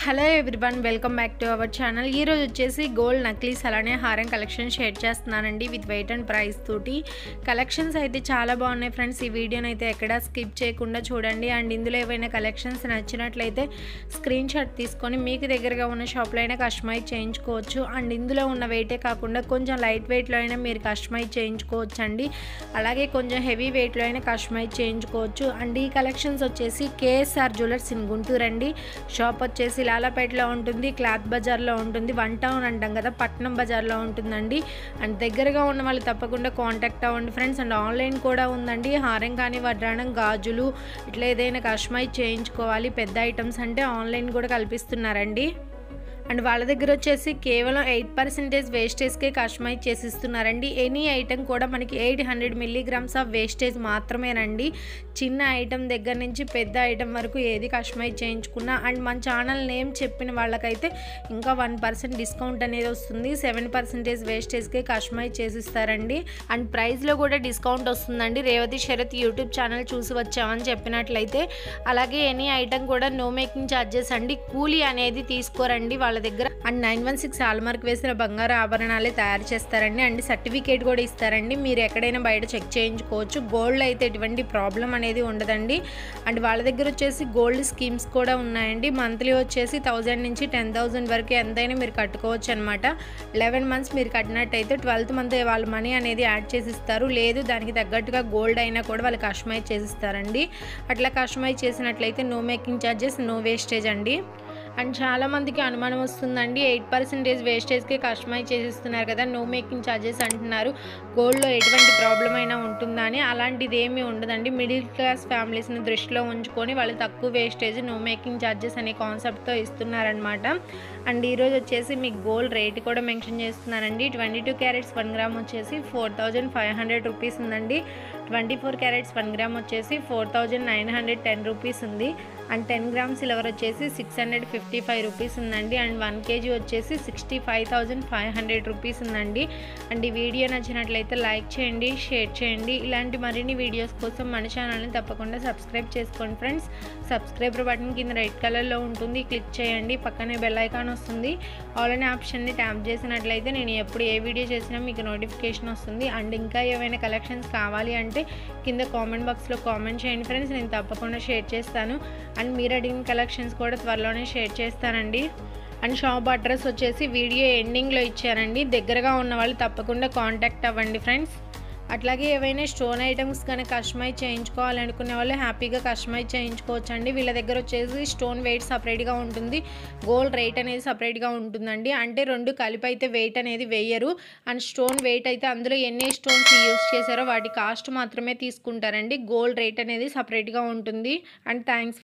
hello everyone welcome back to our channel ఈరోజు వచ్చేసి gold necklace అలానే హారం కలెక్షన్ షేర్ చేస్తున్నానండి విత్ వెయిట్ అండ్ ప్రైస్ తోటి కలెక్షన్స్ అయితే చాలా బాగున్నాయి ఫ్రెండ్స్ ఈ వీడియోని అయితే ఎక్కడా స్కిప్ చేయకుండా చూడండి అండ్ ఇందులో ఏవైనా కలెక్షన్స్ నచ్చినట్లయితే స్క్రీన్ షాట్ తీసుకొని మీకు దగ్గరగా ఉన్న షాప్లో అయినా కస్టమైజ్ చేయించుకోవచ్చు అండ్ ఇందులో ఉన్న వెయిటే కాకుండా కొంచెం లైట్ వెయిట్లో అయినా మీరు కస్టమైజ్ చేయించుకోవచ్చు అండి అలాగే కొంచెం హెవీ వెయిట్లో అయినా కస్టమైజ్ చేయించుకోవచ్చు అండ్ ఈ కలెక్షన్స్ వచ్చేసి కేఎస్ఆర్ జ్యువెలర్స్ ఇన్ గుంటూరు అండి షాప్ వచ్చేసి లాలాపేటలో ఉంటుంది క్లాత్ బజార్లో ఉంటుంది వన్ టౌన్ అంటాం కదా పట్నం బజార్లో ఉంటుందండి అండ్ దగ్గరగా ఉన్న వాళ్ళు తప్పకుండా కాంటాక్ట్ అవ్వండి ఫ్రెండ్స్ అండ్ ఆన్లైన్ కూడా ఉందండి హారం కానీ వడ్రాణం గాజులు ఇట్లా ఏదైనా కస్టమైజ్ చేయించుకోవాలి పెద్ద ఐటమ్స్ అంటే ఆన్లైన్ కూడా కల్పిస్తున్నారండి అండ్ వాళ్ళ దగ్గర వచ్చేసి కేవలం ఎయిట్ పర్సెంటేజ్ వేస్టేజ్కే కస్టమైజ్ చేసిస్తున్నారండి ఎనీ ఐటెం కూడా మనకి eight hundred milligrams of wastage మాత్రమేనండి చిన్న ఐటెం దగ్గర నుంచి పెద్ద ఐటెం వరకు ఏది కస్టమైజ్ చేయించుకున్నా అండ్ మన ఛానల్ నేమ్ చెప్పిన వాళ్ళకైతే ఇంకా వన్ పర్సెంట్ డిస్కౌంట్ అనేది వస్తుంది సెవెన్ పర్సెంటేజ్ వేస్టేజ్కే కస్టమైజ్ చేసిస్తారండి అండ్ ప్రైస్లో కూడా డిస్కౌంట్ వస్తుందండి రేవతి శరత్ యూట్యూబ్ ఛానల్ చూసి వచ్చామని చెప్పినట్లయితే అలాగే ఎనీ ఐటెం కూడా నో మేకింగ్ ఛార్జెస్ అండి కూలీ అనేది తీసుకోరండి వాళ్ళ దగ్గర and nine one six hallmark వేసిన బంగారు ఆభరణాలే తయారు చేస్తారండి అండ్ సర్టిఫికేట్ కూడా ఇస్తారండి మీరు ఎక్కడైనా బయట చెక్ చేయించుకోవచ్చు గోల్డ్ అయితే ఎటువంటి ప్రాబ్లం అనేది ఉండదండి అండ్ వాళ్ళ దగ్గర వచ్చేసి గోల్డ్ స్కీమ్స్ కూడా ఉన్నాయండి మంత్లీ వచ్చేసి థౌజండ్ నుంచి టెన్ థౌజండ్ వరకు ఎంతైనా మీరు కట్టుకోవచ్చు అనమాట లెవెన్ మంత్స్ మీరు కట్టినట్టయితే ట్వెల్త్ మంత్ వాళ్ళ మనీ అనేది యాడ్ చేసి ఇస్తారు లేదు దానికి తగ్గట్టుగా గోల్డ్ అయినా కూడా వాళ్ళు కస్టమైజ్ చేసిస్తారండి అట్లా కస్టమైజ్ చేసినట్లయితే no making charges no wastage అండి అండ్ చాలా మందికి అనుమానం వస్తుందండి ఎయిట్ పర్సెంటేజ్ వేస్టేజ్కి కస్టమైజ్ చేసిస్తున్నారు కదా నో మేకింగ్ ఛార్జెస్ అంటున్నారు గోల్డ్లో ఎటువంటి ప్రాబ్లం అయినా ఉంటుందా అని అలాంటిది ఏమీ ఉండదండి మిడిల్ క్లాస్ ఫ్యామిలీస్ని దృష్టిలో ఉంచుకొని వాళ్ళు తక్కువ వేస్టేజ్ నో మేకింగ్ ఛార్జెస్ అనే కాన్సెప్ట్తో ఇస్తున్నారనమాట అండ్ ఈరోజు వచ్చేసి మీకు గోల్డ్ రేట్ కూడా మెన్షన్ చేస్తున్నానండి twenty two carats one gram వచ్చేసి four thousand five hundred rupees ఉందండి twenty four carats one gram వచ్చేసి four thousand nine hundred ten rupees ఉంది అండ్ టెన్ గ్రామ్ సిల్వర్ వచ్చేసి six hundred fifty five rupees ఉందండి and one KG వచ్చేసి sixty five thousand five hundred rupees ఉందండి and ఈ video నచ్చినట్లయితే like చేయండి share చేయండి ఇలాంటి మరిన్ని వీడియోస్ కోసం మన ఛానల్ని తప్పకుండా సబ్స్క్రైబ్ చేసుకోండి ఫ్రెండ్స్ సబ్స్క్రైబర్ బటన్ కింద రెడ్ కలర్లో ఉంటుంది క్లిక్ చేయండి పక్కనే బెల్ ఐకాన్ వస్తుంది ఆల్ అనే ఆప్షన్ని ట్యాప్ చేసినట్లయితే నేను ఎప్పుడు ఏ వీడియో చేసినా మీకు నోటిఫికేషన్ వస్తుంది అండ్ ఇంకా ఏమైనా కలెక్షన్స్ కావాలి అంటే కింద కామెంట్ బాక్స్లో కామెంట్ చేయండి ఫ్రెండ్స్ నేను తప్పకుండా షేర్ చేస్తాను అండ్ మీరు అడిగిన కలెక్షన్స్ కూడా త్వరలోనే షేర్ చేస్తానండి అండ్ షాప్ అడ్రస్ వచ్చేసి వీడియో ఎండింగ్లో ఇచ్చారండి దగ్గరగా ఉన్న వాళ్ళు తప్పకుండా కాంటాక్ట్ అవ్వండి ఫ్రెండ్స్ అట్లాగే ఏవైనా స్టోన్ ఐటమ్స్ కానీ కస్టమైజ్ చేయించుకోవాలనుకునే వాళ్ళు హ్యాపీగా కస్టమైజ్ చేయించుకోవచ్చు అండి వీళ్ళ దగ్గర వచ్చేసి స్టోన్ వెయిట్ సపరేట్గా ఉంటుంది గోల్డ్ రేట్ అనేది సపరేట్గా ఉంటుందండి అంటే రెండు కలిపి అయితే వెయిట్ అనేది వేయరు అండ్ స్టోన్ వెయిట్ అయితే అందులో ఎన్ని స్టోన్స్ యూస్ చేశారో వాటి కాస్ట్ మాత్రమే తీసుకుంటారండి గోల్డ్ రేట్ అనేది సపరేట్గా ఉంటుంది అండ్ థ్యాంక్స్